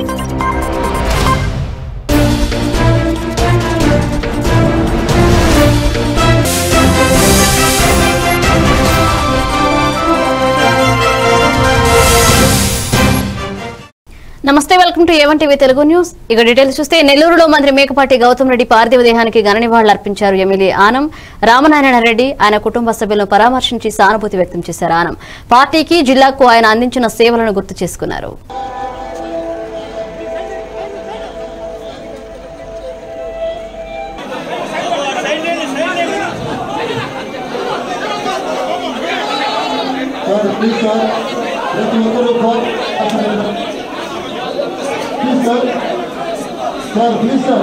నమస్తే welcome to A one TV Telugu news ఇక details చూస్తే నెల్లూరులో మంత్రి మేకపాటి గౌతమ్ రెడ్డి పార్థివ దేహానికి ఘన నివాళులు అర్పించారు ఎమ్మెల్యే ఆనం రామనారాయణ రెడ్డి ఆయన కుటుంబ సభ్యులను పరామర్శించి సానుభూతి వ్యక్తం చేశారు ఆనం పార్టీకి జిల్లాకు ఆయన అందించిన సేవలను గుర్తు చేసుకున్నారు సార్ ప్లీజ్ సార్ ప్రతి ఒక్కరూ sir please sir sir please sir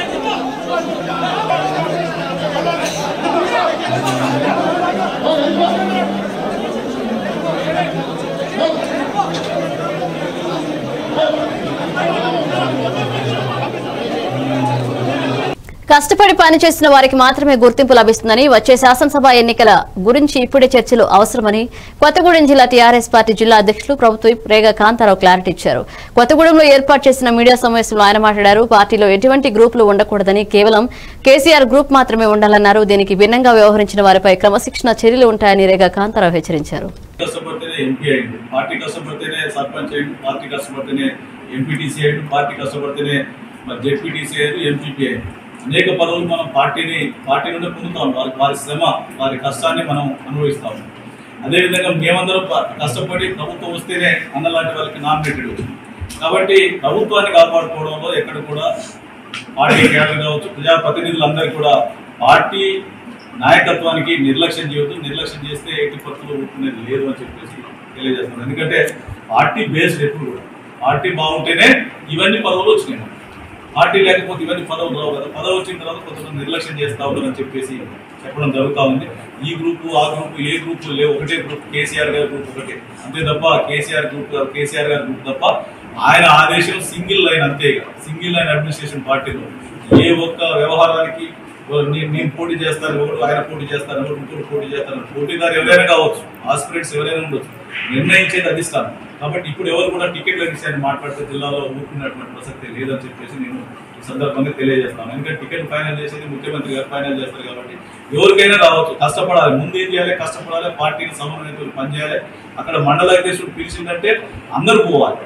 కష్టపడి పనిచేసిన వారికి మాత్రమే గుర్తింపు లభిస్తుందని వచ్చే శాసనసభ ఎన్నికల గురించి ఇప్పుడే చర్చలు అవసరమని కొత్తగూడెం జిల్లా టీఆర్ఎస్ పార్టీ జిల్లా అధ్యక్షులు ప్రభుత్వ విప్ రేగా కాంతారావు క్లారిటీ ఇచ్చారు కొత్తగూడెంలో ఏర్పాటు చేసిన మీడియా సమావేశంలో ఆయన మాట్లాడారు పార్టీలో ఎటువంటి గ్రూపులు ఉండకూడదని కేవలం కేసీఆర్ గ్రూప్ మాత్రమే ఉండాలన్నారు దీనికి భిన్నంగా వ్యవహరించిన వారిపై క్రమశిక్షణ చర్యలు ఉంటాయని రేగా కాంతారావు హెచ్చరించారు కష్టపడితేనే ఎంపీ అయ్యిండు పార్టీ కష్టపడితేనే సర్పంచ్ అయ్యిండు పార్టీ కష్టపడితేనే ఎంపీటీసీ అయ్యిండు పార్టీ కష్టపడితేనే మరి జెడ్పీటీసీ అయ్యారు ఎంపీపీ అయ్యారు అనేక పదవులు మనం పార్టీని పార్టీ నుండి పొందుతాం వారి వారి శ్రమ వారి కష్టాన్ని మనం అనుభవిస్తాం అదేవిధంగా మేమందరం ప- కష్టపడి ప్రభుత్వం వస్తేనే అన్నలాంటి వాళ్ళకి నామినేటెడ్ వచ్చింది కాబట్టి ప్రభుత్వాన్ని కాపాడుకోవడంలో ఎక్కడ కూడా పార్టీ కేడర్ కావచ్చు ప్రజాప్రతినిధులందరూ కూడా పార్టీ నాయకత్వానికి నిర్లక్ష్యం చేయొద్దు నిర్లక్ష్యం చేస్తే ఎట్టి పత్రులు ఊరుకునేది లేదు అని చెప్పేసి తెలియజేస్తున్నాను ఎందుకంటే పార్టీ బేస్డ్ ఎప్పుడు కూడా పార్టీ బాగుంటేనే ఇవన్నీ పదవులు వచ్చినాయి మనకి. పార్టీ లేకపోతే ఇవన్నీ పదవులు రావు కదా పదవి వచ్చిన తర్వాత కొంతమంది నిర్లక్ష్యం చేస్తా ఉన్నారని చెప్పేసి చెప్పడం జరుగుతా ఉంది ఈ గ్రూపు ఆ గ్రూపు ఏ గ్రూపు లేవు ఒకటే గ్రూప్ కేసీఆర్ గారి గ్రూప్ ఒకటే అంతే తప్ప కేసీఆర్ గ్రూప్ కేసీఆర్ గారి గ్రూప్ తప్ప ఆయన ఆదేశం సింగిల్ లైన్ అంతే సింగిల్ లైన్ అడ్మినిస్ట్రేషన్ పార్టీలో ఏ ఒక్క వ్యవహారానికి ఓ నే- నేను పోటీ చేస్తాను ఒకడు ఆయన పోటీ చేస్తాను ఒకడు ఇంకోటి పోటీ చేస్తాను పోటీదారు ఎవరైనా కావచ్చు ఆస్పిరెంట్స్ ఎవరైనా ఉండొచ్చు నిర్ణయించేది అధిష్టానం కాబట్టి ఇప్పుడు ఎవరు కూడా టికెట్ల విషయాన్ని మాట్లాడితే జిల్లాలో ఊరుకున్నటువంటి ప్రసక్తి లేదని చెప్పేసి నేను ఈ సందర్భంగా తెలియజేస్తాను ఎందుకంటే టికెట్ ఫైనల్ చేసేది ముఖ్యమంత్రి గారు ఫైనల్ చేస్తారు కాబట్టి ఎవరికైనా రావచ్చు కష్టపడాలి ముందు ఏం చేయాలి కష్టపడాలి పార్టీకి సమన్వయతలు పనిచేయాలి అక్కడ మండల అధ్యక్షుడు పిలిచిందంటే అందరూ పోవాలి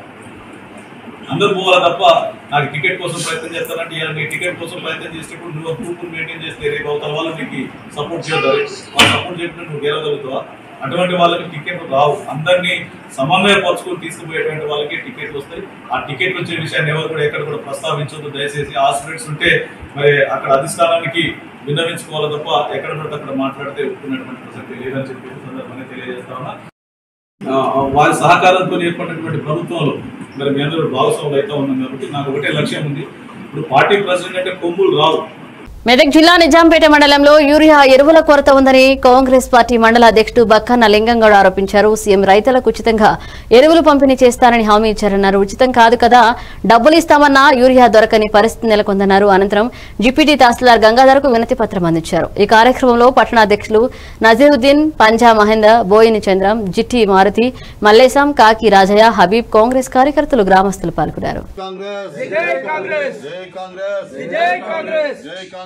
అందరూ పోవాలి తప్ప నాకు టికెట్ కోసం ప్రయత్నం చేస్తానంటే ఇవాళ నీ టికెట్ కోసం ప్రయత్నం చేసేటప్పుడు నువ్వు గ్రూప్ మెయింటైన్ చేస్తే రేపు అవతల వాళ్ళు నీకు సపోర్ట్ చేద్దాం వాళ్ళు సపోర్ట్ చేసినట్టు నువ్వు గెలవగలుగుతావా అటువంటి వాళ్ళకి టికెట్ రావు అందరినీ సమన్వయపరచుకొని తీసుకుపోయేటువంటి వాళ్ళకి టికెట్లు వస్తాయి ఆ టికెట్ వచ్చే విషయాన్ని ఎవరు కూడా ఎక్కడ కూడా ప్రస్తావించొద్దు దయచేసి హాస్పిటల్స్ ఉంటే మరి అక్కడ అధిష్టానానికి విన్నవించుకోవాలి తప్ప ఎక్కడ పడితే అక్కడ మాట్లాడితే ఒప్పుకున్నటువంటి ప్రసక్తి లేదని చెప్పి ఈ సందర్భంగా తెలియజేస్తా ఉన్నా ఆ, వారి సహకారంతో ఏర్పడినటువంటి ప్రభుత్వంలో మరి మీ అందరూ భాగస్వాములు అయితే ఉన్నాం కాబట్టి నాకు ఒకటే లక్ష్యం ఉంది ఇప్పుడు పార్టీ ప్రెసిడెంట్ అంటే కొమ్ములు రావు మెదక్ జిల్లా నిజాంపేట మండలంలో యూరియా ఎరువుల కొరత ఉందని కాంగ్రెస్ పార్టీ మండల అధ్యక్షుడు బక్కన్న లింగంగౌడ్ ఆరోపించారు సీఎం రైతులకు ఉచితంగా ఎరువులు పంపిణీ చేస్తానని హామీ ఇచ్చారన్నారు ఉచితం కాదు కదా డబ్బులు ఇస్తామన్నా యూరియా దొరకని పరిస్థితి నెలకొందన్నారు అనంతరం జిపిటి తహసీల్దార్ గంగాధర్కు వినతి పత్రం అందించారు ఈ కార్యక్రమంలో పట్టణ అధ్యక్షులు నజీరుద్దీన్ పంజా మహేంద్ర బోయిని చంద్రం జిట్టి మారుతి మల్లేశం కాకి రాజయ్య హబీబ్ కాంగ్రెస్ కార్యకర్తలు గ్రామస్తులు పాల్గొన్నారు కాంగ్రెస్ జై కాంగ్రెస్ జై కాంగ్రెస్ జై కాంగ్రెస్ జై కాంగ్రెస్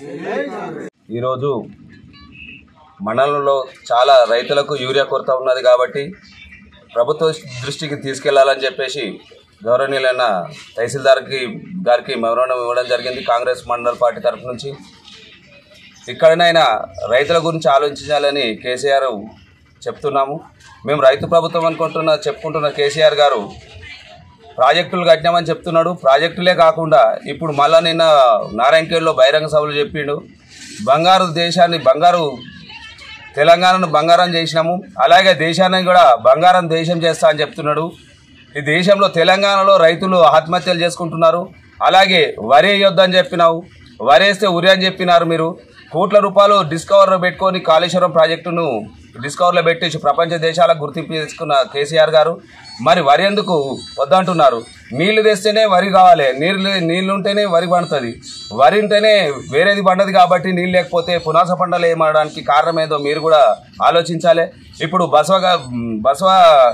ఈరోజు మండలంలో చాలా రైతులకు యూరియా కొరత ఉన్నది కాబట్టి ప్రభుత్వ దృష్టికి తీసుకెళ్లాలని చెప్పేసి గౌరవనీయులైన తహసీల్దార్కి గారికి మెమరాండం ఇవ్వడం జరిగింది కాంగ్రెస్ మండల పార్టీ తరఫు నుంచి ఇక్కడనైనా రైతుల గురించి ఆలోచించాలని కేసీఆర్ చెప్తున్నాము మేము రైతు ప్రభుత్వం అనుకుంటున్న చెప్పుకుంటున్న కేసీఆర్ గారు ప్రాజెక్టులు కట్టినామని చెప్తున్నాడు ప్రాజెక్టులే కాకుండా ఇప్పుడు మళ్ళా నిన్న నారాయణఖేడ్లో బహిరంగ సభలు చెప్పిండు బంగారు దేశాన్ని బంగారు తెలంగాణను బంగారం చేసినాము అలాగే దేశాన్ని కూడా బంగారం దేశం చేస్తా అని చెప్తున్నాడు ఈ దేశంలో తెలంగాణలో రైతులు ఆత్మహత్యలు చేసుకుంటున్నారు అలాగే వరి వేయొద్దని చెప్పినావు వరి వేస్తే ఉరి అని చెప్పినారు మీరు కోట్ల రూపాయలు డిస్కవర్ పెట్టుకొని కాళేశ్వరం ప్రాజెక్టును డిస్కవర్లో పెట్టేసి ప్రపంచ దేశాలకు గుర్తింపు తీసుకున్న కేసీఆర్ గారు మరి వరి ఎందుకు వద్దంటున్నారు నీళ్లు తెస్తేనే వరి కావాలి నీళ్ళు నీళ్లు ఉంటేనే వరి పండుతుంది వరి ఉంటేనే వేరేది పండదు కాబట్టి నీళ్ళు లేకపోతే పునాస పంటలు ఏమనడానికి కారణం ఏదో మీరు కూడా ఆలోచించాలి ఇప్పుడు బసవ గా- బసవ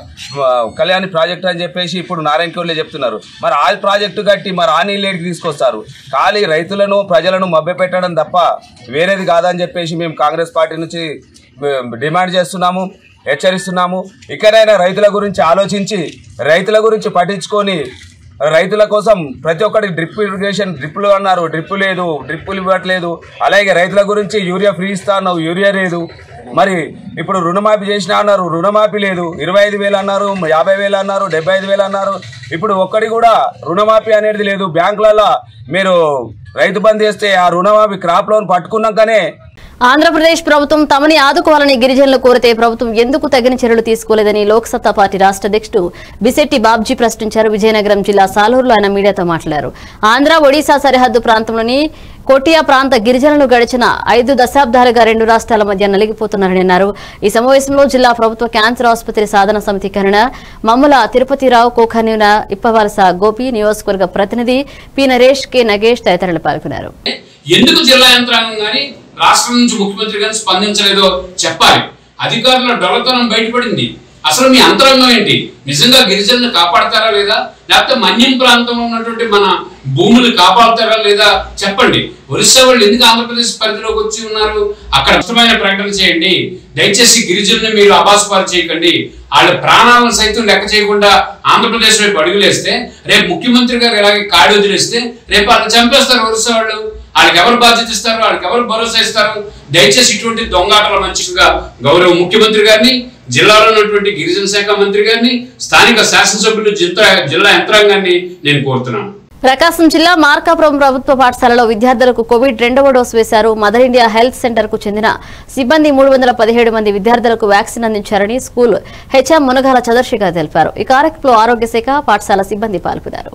ఆ, కళ్యాణి ప్రాజెక్ట్ అని చెప్పేసి ఇప్పుడు నారాయణకోళ్ళే చెప్తున్నారు మరి ఆ ప్రాజెక్టు కట్టి మరి ఆ నీళ్ళు ఏడికి తీసుకొస్తారు ఖాళీ రైతులను ప్రజలను మభ్యపెట్టడం తప్ప వేరేది కాదని చెప్పేసి మేము కాంగ్రెస్ పార్టీ నుంచి మేము డిమాండ్ చేస్తున్నాము హెచ్చరిస్తున్నాము ఇకనైనా రైతుల గురించి ఆలోచించి రైతుల గురించి పట్టించుకొని రైతుల కోసం ప్రతి ఒక్కటి డ్రిప్ ఇరిగేషన్ డ్రిప్పులు అన్నారు డ్రిప్ లేదు డ్రిప్పులు ఇవ్వట్లేదు అలాగే రైతుల గురించి యూరియా ఫ్రీ ఇస్తా అన్నావు యూరియా లేదు మరి ఇప్పుడు రుణమాఫీ చేసినా అన్నారు రుణమాఫీ లేదు ఇరవై ఐదు వేలు అన్నారు యాభై వేలు అన్నారు డెబ్బై ఐదు వేలు అన్నారు ఇప్పుడు ఒక్కటి కూడా రుణమాఫీ అనేది లేదు బ్యాంకులలో మీరు రైతు బంద్ చేస్తే ఆ రుణమాఫీ క్రాప్ లోన్ పట్టుకున్నాకనే ఆంధ్రప్రదేశ్ ప్రభుత్వం తమని ఆదుకోవాలని గిరిజనులు కోరితే ప్రభుత్వం ఎందుకు తగిన చర్యలు తీసుకోలేదని లోక్సత్తా పార్టీ రాష్ట్ర అధ్యక్షుడు బిశెట్టి బాబ్జీ ప్రశ్నించారు విజయనగరం జిల్లా సాలూరులో ఆయన మీడియాతో మాట్లాడారు ఆంధ్ర ఒడిశా సరిహద్దు ప్రాంతంలోని కోటియా ప్రాంత గిరిజనులు గడిచిన ఐదు దశాబ్దాలుగా రెండు రాష్ట్రాల మధ్య నలిగిపోతున్నారని అన్నారు ఈ సమావేశంలో జిల్లా ప్రభుత్వ క్యాన్సర్ ఆసుపత్రి సాధన సమితి కన్వీనర్ మమ్ముల తిరుపతిరావు కోఖన్యూన ఇప్పవలస గోపి నియోజకవర్గ ప్రతినిధి పి నరేష్ కె నగేష్ తదితరులు పాల్గొన్నారు ఎందుకు జిల్లా యంత్రాంగం కానీ రాష్ట్రం నుంచి ముఖ్యమంత్రి కానీ స్పందించలేదో చెప్పాలి అధికారుల డొలతనం బయటపడింది అసలు మీ అంతరంగం ఏంటి నిజంగా గిరిజనులు కాపాడతారా లేదా లేకపోతే మన్యం ప్రాంతంలో ఉన్నటువంటి మన భూములు కాపాడతారా లేదా చెప్పండి ఒరిస్సా వాళ్ళు ఎందుకు ఆంధ్రప్రదేశ్ పరిధిలోకి వచ్చి ఉన్నారు అక్కడ ఇష్టమైన ప్రకటన చేయండి దయచేసి గిరిజనులు మీరు అబాసుపాలు చేయకండి వాళ్ళ ప్రాణాలను సైతం లెక్క చేయకుండా ఆంధ్రప్రదేశ్ వైపు అడుగులేస్తే రేపు ముఖ్యమంత్రి గారు ఇలాగే కాడి వదిలేస్తే రేపు వాళ్ళు చంపేస్తారు ఒరిస్సా వాళ్ళు వాళ్ళకి ఎవరు బాధ్యత ఇస్తారు వాళ్ళకి ఎవరు భరోసా ఇస్తారు దయచేసి ఇటువంటి దొంగాటల మంచిగా గౌరవ ముఖ్యమంత్రి గారిని జిల్లాలో ఉన్నటువంటి గిరిజన శాఖ మంత్రి గారిని స్థానిక శాసనసభ్యులు జిల్లా జిల్లా యంత్రాంగాన్ని నేను కోరుతున్నాను ప్రకాశం జిల్లా మార్కాపురం ప్రభుత్వ పాఠశాలలో విద్యార్థులకు కోవిడ్ రెండవ డోసు వేశారు మదర్ ఇండియా హెల్త్ సెంటర్ కు చెందిన సిబ్బంది మూడు వందల పదిహేడు మంది విద్యార్థులకు వ్యాక్సిన్ అందించారని స్కూల్ హెచ్ఎం మునగాల చంద్రశేఖర్ తెలిపారు ఈ కార్యక్రమంలో ఆరోగ్య శాఖ పాఠశాల సిబ్బంది పాల్గొన్నారు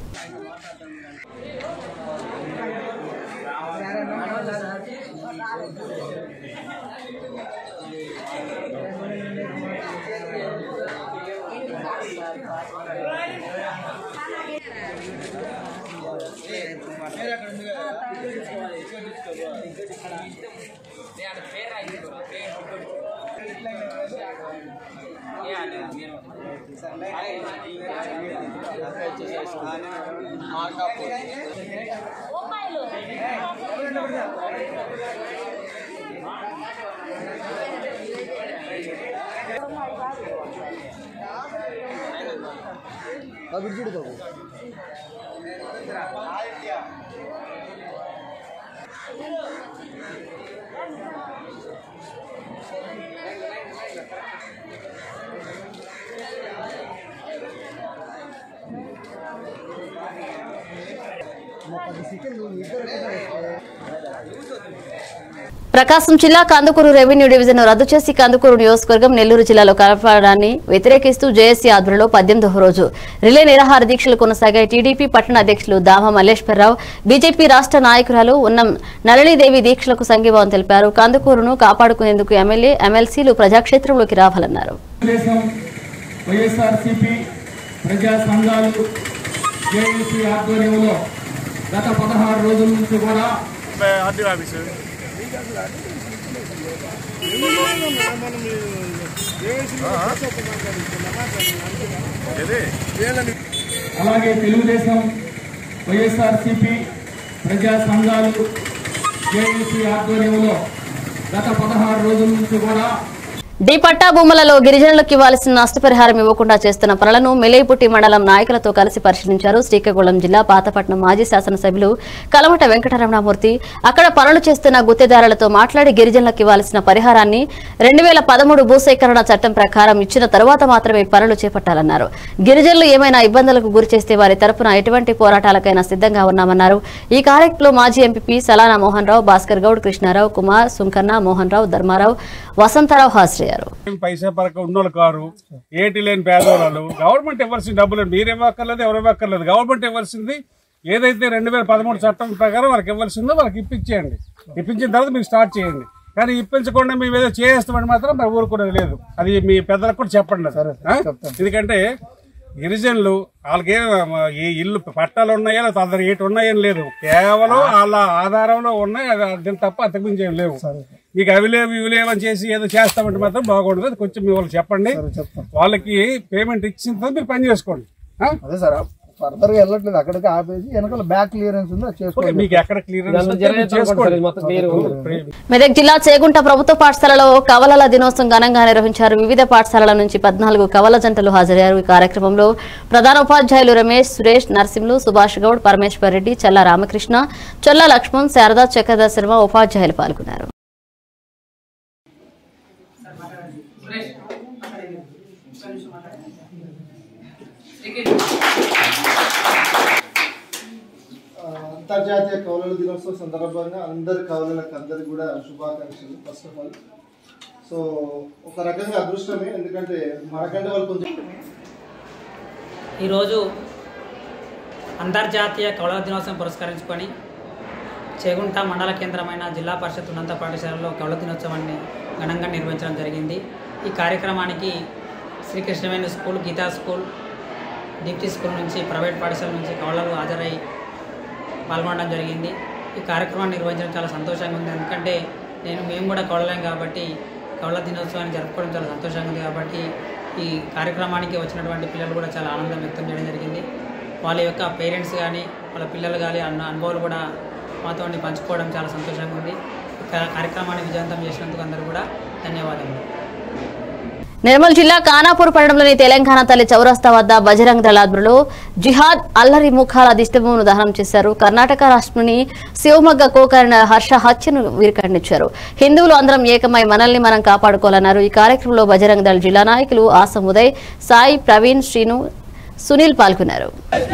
ప్రకాశం జిల్లా కందుకూరు రెవెన్యూ డివిజన్ రద్దు చేసి కందుకూరు నియోజకవర్గం నెల్లూరు జిల్లాలో కలపడాన్ని వ్యతిరేకిస్తూ జేఏసీ ఆధ్వర్యంలో పద్దెనిమిదవ రోజు రిలే నిరాహార దీక్షలు కొనసాగాయి టీడీపీ పట్టణ అధ్యక్షులు దామ మల్లేశ్వరరావు బీజేపీ రాష్ట్ర నాయకురాలు ఉన్నం నళినీదేవి దీక్షలకు సంఘీభావం తెలిపారు కందుకూరును కాపాడుకునేందుకు ఎమ్మెల్యే ఎమ్మెల్సీలు ప్రజాక్షేత్రంలోకి రావాలన్నారు తెలుగుదేశం వైఎస్ఆర్సిపి ప్రజా సంఘాలు జేఏసీ ఆధ్వర్యంలో గత పదహారు రోజుల నుంచి కూడా అలాగే తెలుగుదేశం వైఎస్ఆర్సిపి ప్రజా సంఘాలు జేఏసీ ఆధ్వర్యంలో గత పదహారు రోజుల నుంచి కూడా డి పట్టా భూములలో గిరిజనులకు ఇవ్వాల్సిన నష్టపరిహారం ఇవ్వకుండా చేస్తున్న పనులను మెలేపుట్టి మండలం నాయకులతో కలిసి పరిశీలించారు శ్రీకాకుళం జిల్లా పాతపట్నం మాజీ శాసనసభ్యులు కలమట వెంకటరమణమూర్తి అక్కడ పనులు చేస్తున్న గుత్తేదారులతో మాట్లాడి గిరిజనులకు ఇవ్వాల్సిన పరిహారాన్ని రెండు వేల పదమూడు భూసేకరణ చట్టం ప్రకారం ఇచ్చిన తరువాత మాత్రమే పనులు చేపట్టాలన్నారు గిరిజనులు ఏమైనా ఇబ్బందులకు గురి చేస్తే వారి తరపున ఎటువంటి పోరాటాలకైనా సిద్ధంగా ఉన్నామన్నారు ఈ కార్యక్రమంలో మాజీ ఎంపీ సలానా మోహన్ రావు భాస్కర్ గౌడ్ కృష్ణారావు కుమార్ సుంకన్న మోహన్ రావు ధర్మారావు వసంతరావు హాజరయ్యారు ఏం పైసా పరక ఉన్నోళ్ళు కారు ఏటి లేని పేదవాళ్ళు గవర్నమెంట్ ఇవ్వాల్సిన డబ్బులు మీరు ఇవ్వక్కర్లేదు ఎవరు ఇవ్వక్కర్లేదు గవర్నమెంట్ ఇవ్వాల్సింది ఏదైతే రెండు వేల పదమూడు చట్టం ప్రకారం వాళ్ళకి ఇవ్వాల్సిందో వాళ్ళకి ఇప్పించేయండి ఇప్పించిన తర్వాత మీరు స్టార్ట్ చేయండి కానీ ఇప్పించకుండా మేము ఏదో చేస్తామని మాత్రం మరి ఊరుకునేది లేదు అది మీ పెద్దలకు కూడా చెప్పండి సరే ఎందుకంటే గిరిజనులు వాళ్ళకి ఏ ఇల్లు పట్టాలు ఉన్నాయా లేదా అందరు ఏటి ఉన్నాయని లేదు కేవలం వాళ్ళ ఆధారంలో ఉన్నాయి అది దీని తప్ప అంతకుమించి ఏం లేవు మీకు అవి లేవు ఇవి లేవు అని చేసి ఏదో చేస్తామంటే మాత్రం బాగుండదు అది కొంచెం మీ వాళ్ళకి చెప్పండి వాళ్ళకి పేమెంట్ ఇచ్చిన తర్వాత మీరు పని చేసుకోండి ఆ? అదే సార్ ఫర్దర్ గా వెళ్ళట్లేదు అక్కడికి ఆపేసి వెనకాల బ్యాక్ క్లియరెన్స్ ఉంది అది ఓకే, చేసుకోండి మీకు ఎక్కడ క్లియరెన్స్ చేసుకోండి మెదక్ జిల్లా చేగుంట ప్రభుత్వ పాఠశాలలో కవలల దినోత్సవం ఘనంగా నిర్వహించారు వివిధ పాఠశాలల నుంచి పద్నాలుగు కవల జంటలు హాజరయ్యారు ఈ కార్యక్రమంలో ప్రధాన ఉపాధ్యాయులు రమేష్ సురేష్ నర్సింహులు సుభాష్ గౌడ్ పరమేశ్వర్ రెడ్డి చల్ల రామకృష్ణ చొల్ల లక్ష్మణ్ శారదా చక్రధర్ శర్మ ఉపాధ్యాయులు పాల్గొన్నారు ఆ, అంతర్జాతీయ కౌలల దినోత్సవం సందర్భంగా అందరి కౌలలకు అందరికి కూడా శుభాకాంక్షలు ఫస్ట్ ఆఫ్ ఆల్ సో ఒక రకంగా అదృష్టమే ఎందుకంటే మనకంటే వాళ్ళు కొంచెం ఈరోజు అంతర్జాతీయ కౌళ దినోత్సవం పురస్కరించుకొని చేగుంట మండల కేంద్రమైన జిల్లా పరిషత్ ఉన్నత పాఠశాలలో కౌళ దినోత్సవాన్ని ఘనంగా నిర్వహించడం జరిగింది ఈ కార్యక్రమానికి Srikrishnaveni school Geetha school Deepthi school నుంచి ప్రైవేట్ పాఠశాల నుంచి కౌళలు హాజరై పాల్గొనడం జరిగింది ఈ కార్యక్రమాన్ని నిర్వహించడం చాలా సంతోషంగా ఉంది ఎందుకంటే నేను మేము కూడా కౌళలేం కాబట్టి కౌళ దినోత్సవాన్ని జరుపుకోవడం చాలా సంతోషంగా ఉంది కాబట్టి ఈ కార్యక్రమానికి వచ్చినటువంటి పిల్లలు కూడా చాలా ఆనందం వ్యక్తం చేయడం జరిగింది వాళ్ళ యొక్క పేరెంట్స్ కానీ వాళ్ళ పిల్లలు కానీ అన్న అనుభవాలు కూడా మాతో పంచుకోవడం చాలా సంతోషంగా ఉంది ఈ కా- కార్యక్రమాన్ని విజయవంతం చేసినందుకు అందరూ కూడా ధన్యవాదములు నిర్మల్ జిల్లా కానాపూర్ పట్టణంలోని తెలంగాణ తల్లి చౌరస్తా వద్ద బజరంగ్ దళ ఆధ్వర్యంలో జిహాద్ అల్లరి ముఖాల దిష్టభూమును దహనం చేశారు కర్ణాటక రాష్ట్రంలోని శివమొగ్గ కోకరిన హర్ష హత్యను వీరికండించారు హిందువులు అందరం ఏకమై మనల్ని మనం కాపాడుకోవాలన్నారు ఈ కార్యక్రమంలో బజరంగ్ దళ జిల్లా నాయకులు ఆసం ఉదయ్ సాయి ప్రవీణ్ శ్రీను సునీల్ పాల్గొన్నారు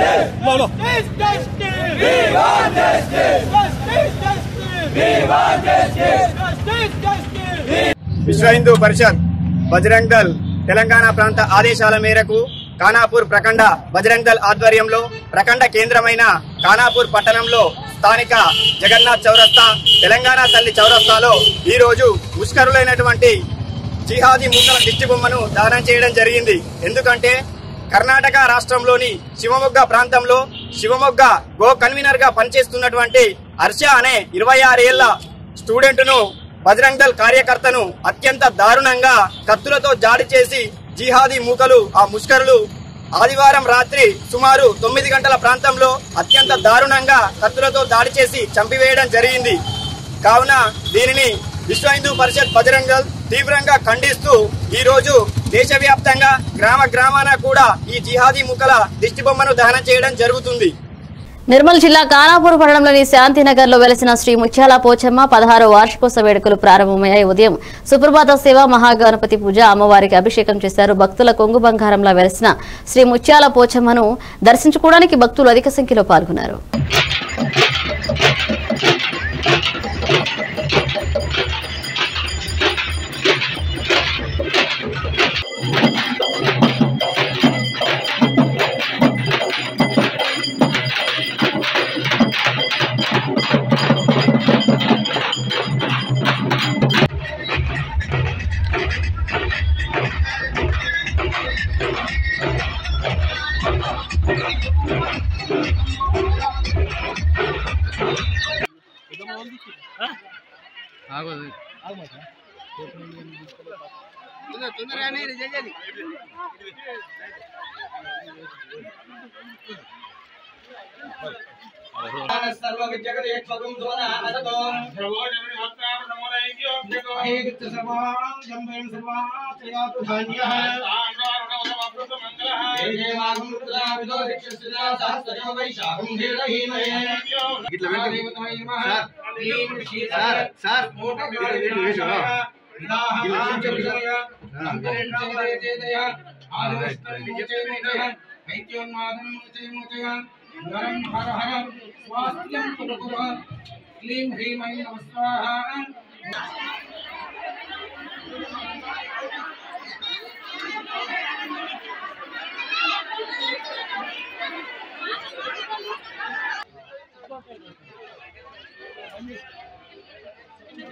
విశ్వ హిందూ పరిషత్ బజరంగ్ దల్ తెలంగాణ ప్రాంత ఆదేశాల మేరకు ఖానాపూర్ ప్రఖండ బజరంగ్ దల్ ఆధ్వర్యంలో ప్రఖండ కేంద్రమైన ఖానాపూర్ పట్టణంలో స్థానిక జగన్నాథ్ చౌరస్తా తెలంగాణ తల్లి చౌరస్తాలో ఈ రోజు ముష్కరులైనటువంటి జిహాదీ మూకల దిష్టి బొమ్మను దానం చేయడం జరిగింది ఎందుకంటే కర్ణాటక రాష్ట్రంలోని శివమొగ్గ ప్రాంతంలో శివమొగ్గ గో కన్వీనర్ గా పనిచేస్తున్నటువంటి హర్ష అనే ఇరవై ఆరేళ్ల స్టూడెంట్ ను బజరంగ్ దళ్ కార్యకర్తను అత్యంత దారుణంగా కత్తులతో జాడి చేసి జిహాదీ మూకలు ఆ ముష్కరులు ఆదివారం రాత్రి సుమారు తొమ్మిది గంటల ప్రాంతంలో అత్యంత దారుణంగా కత్తులతో దాడి చేసి చంపివేయడం జరిగింది కావున దీనిని విశ్వ హిందూ పరిషత్ బజరంగ్ దళ్ తీవ్రంగా ఖండిస్తూ ఈ రోజు దేశవ్యాప్తంగా గ్రామ గ్రామాన కూడా ఈ జిహాదీ ముక్కల దిష్టి బొమ్మను దహనం చేయడం జరుగుతుంది నిర్మల్ జిల్లా కానాపూర్ పట్టణంలోని శాంతినగర్ లో వెలసిన శ్రీ ముత్యాల పోచమ్మ పదహారు వార్షికోత్సవ వేడుకలు ప్రారంభమయ్యాయి ఉదయం సుప్రభాత సేవ మహాగణపతి పూజ అమ్మవారికి అభిషేకం చేశారు భక్తుల కొంగు బంగారంలో వెలసిన శ్రీ ముత్యాల పోచమ్మను దర్శించుకోవడానికి భక్తులు అధిక సంఖ్యలో పాల్గొన్నారు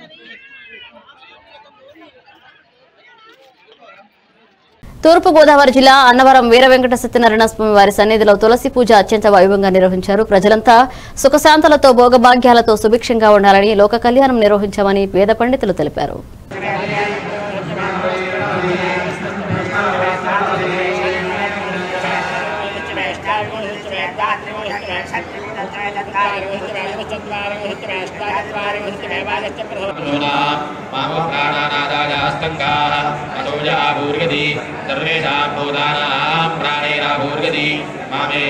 తూర్పు గోదావరి జిల్లా అన్నవరం వీర వెంకట సత్యనారాయణ స్వామి వారి సన్నిధిలో తులసి పూజ అత్యంత వైభవంగా నిర్వహించారు ప్రజలంతా సుఖశాంతలతో భోగభాగ్యాలతో సుభిక్షంగా ఉండాలని లోక కళ్యాణం నిర్వహించామని వేద పండితులు తెలిపారు ప్రాణానాదాయాస్తంగాూర్గతి సర్వేషాం భూతానాం ప్రాణేరాభూర్గతి మామే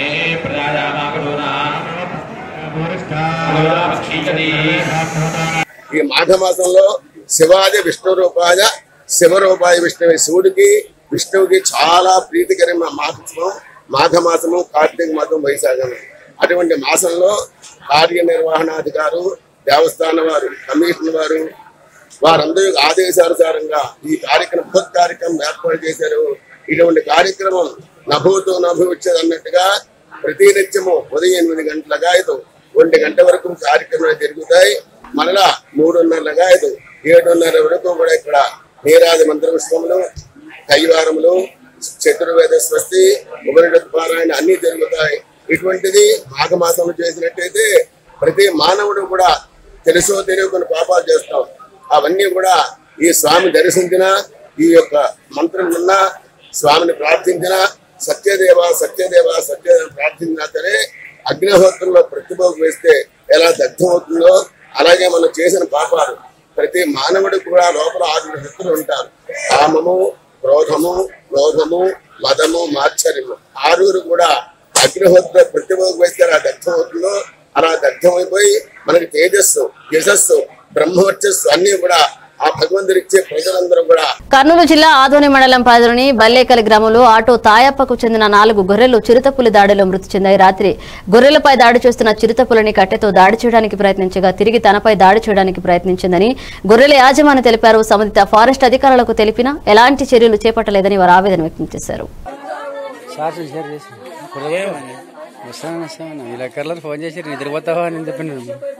ప్రజామాకృణాక్షీకతి ఈ మాఘమాసంలో శివాది విష్ణు రూపాయ శివరూపాయ విష్ణువు శివుడికి విష్ణువుకి చాలా ప్రీతికరమైన మాసం మాఘమాసము కార్తీక మాసం వైశాఖం అటువంటి మాసంలో కార్యనిర్వహణాధికారు దేవస్థానం వారు కమిషన్ వారు వారందరూ ఆదేశానుసారంగా ఈ కార్యక్రమం బృహత్ కార్యక్రమం ఏర్పాటు చేశారు ఇటువంటి కార్యక్రమం నభూతో నభూచ్చేది అన్నట్టుగా ప్రతి నిత్యము ఉదయం ఎనిమిది గంటల ఐదు ఒంటి గంట వరకు కార్యక్రమాలు జరుగుతాయి మరలా మూడున్నర ఐదు ఏడున్నర వరకు కూడా ఇక్కడ నీరాజ మంత్రపుష్పములు కైవారములు చతుర్వేద స్వస్తి ఉపనిషత్పారాయణ అన్ని జరుగుతాయి ఇటువంటిది మాఘమాసంలో చేసినట్టయితే ప్రతి మానవుడు కూడా తెలుసో తెలియకుండా పాపాలు చేస్తాం అవన్నీ కూడా ఈ స్వామి దర్శించిన ఈ యొక్క మంత్రం విన్న స్వామిని ప్రార్థించిన సత్యదేవ సత్యదేవ సత్యదేవ ప్రార్థించినా సరే అగ్నిహోత్రంలో ప్రతిభకు వేస్తే ఎలా దగ్ధం అవుతుందో అలాగే మనం చేసిన పాపాలు ప్రతి మానవుడికి కూడా లోపల ఆరు శక్తులు ఉంటారు కామము క్రోధము లోభము మదము మాత్సర్యము ఆరుగురు కూడా అగ్నిహోత్ర ప్రతిభకు వేస్తే ఎలా దగ్ధం అవుతుందో అలా దగ్ధమైపోయి మనకి తేజస్సు యశస్సు బ్రహ్మవర్చస్సు అన్ని కూడా ఆ భగవంతుడిచ్చే ప్రజలందరూ కూడా కర్నూలు జిల్లా ఆదోని మండలం పరిధిలోని బల్లేకలి గ్రామంలో ఆటో తాయప్పకు చెందిన నాలుగు గొర్రెలు చిరుతపులి దాడిలో మృతి చెందాయి రాత్రి గొర్రెలపై దాడి చేస్తున్న చిరుతపులిని కట్టెతో దాడి చేయడానికి ప్రయత్నించగా తిరిగి తనపై దాడి చేయడానికి ప్రయత్నించిందని గొర్రెల యాజమాని తెలిపారు సంబంధిత ఫారెస్ట్ అధికారులకు తెలిపినా ఎలాంటి చర్యలు చేపట్టలేదని వారు ఆవేదన వ్యక్తం చేశారు సార్ షేర్ చేసి కుర్రమని వస్తాను వస్తాను విలేకరులకు ఫోన్ చేసి నిద్రపోతావా అని చెప్పిన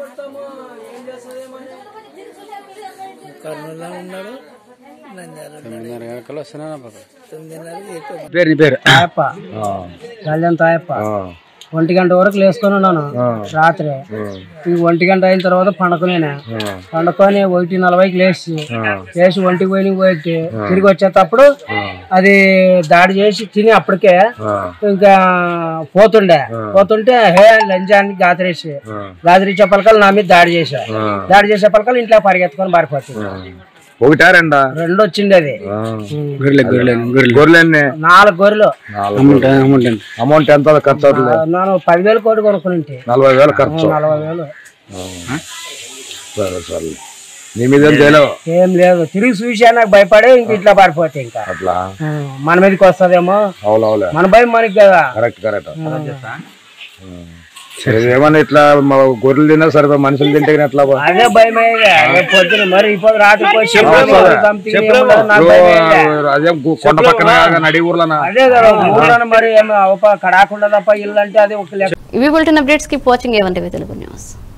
కర్నూలులో ఉన్నాడు నంద్యాల తొమ్మిదిన్నర గంటలు వస్తున్నాను బాబు తొమ్మిదిన్నరకి ఎక్కువ పేరు నీ పేరు తాయప్ప కళ్యాణ్ తాయప్ప ఒంటి గంట వరకు లేసుకొని ఉన్నాను రాత్రి ఈ ఒంటి గంట అయిన తర్వాత పండుకునేనా పండుకొని ఒకటి నలభైకి లేచి లేచి ఒంటికి పోయి పోయి తిరిగి వచ్చేటప్పుడు అది దాడి చేసి తిని అప్పటికే ఇంకా పోతుండే పోతుంటే హే లంచాన్ని గాదిరేసి గాదిరి చెప్పలకల్ నా మీద దాడి చేశా దాడి చేసే పలకలు ఇంట్లో పరిగెత్తుకొని పారిపోతుంది ఒకటా రెండా రెండు వచ్చింది అది గొర్రెలు గొర్రెలు గొర్రెలు నాలుగు గొర్రెలు అమౌంట్ ఎంత ఖర్చు అవుతుంది నేను పదివేలు కోటి కొనుక్కుని నలభై వేలు ఖర్చు నలభై వేలు సరే సరే నీ మీద ఏం చేయలేవు ఏం లేదు తిరిగి చూసా నాకు భయపడే ఇంక ఇట్లా పారిపోతే ఇంకా అట్లా ఆ, మన మీదకి వస్తుందేమో అవులవులే మన భయం మనకి కదా కరెక్ట్ కరెక్ట్ ఏమన్నా ఇట్లా మా గొర్రెలు తిన్నా సరే మనుషులు తింటే కానీ ఎట్లా బా? అదే భయమే రేపు పొద్దున మరి ఇప్పుడు రాత్రి పోయి చెప్పలేము. చెప్పలేము. something ఏమో నాకు ఇప్పుడు, భయమే. అదే గు- కొండ పక్కన నడి ఊర్లనా అదే కదా ఊళ్ళో మరి ఏమో అవప కడాకుండా తప్ప ఇల్లు అంటే అది ఒక లెక్క ఇవి బులెటిన్ అప్డేట్స్ కి వాచింగ్ ఏమంటే తెలుగు న్యూస్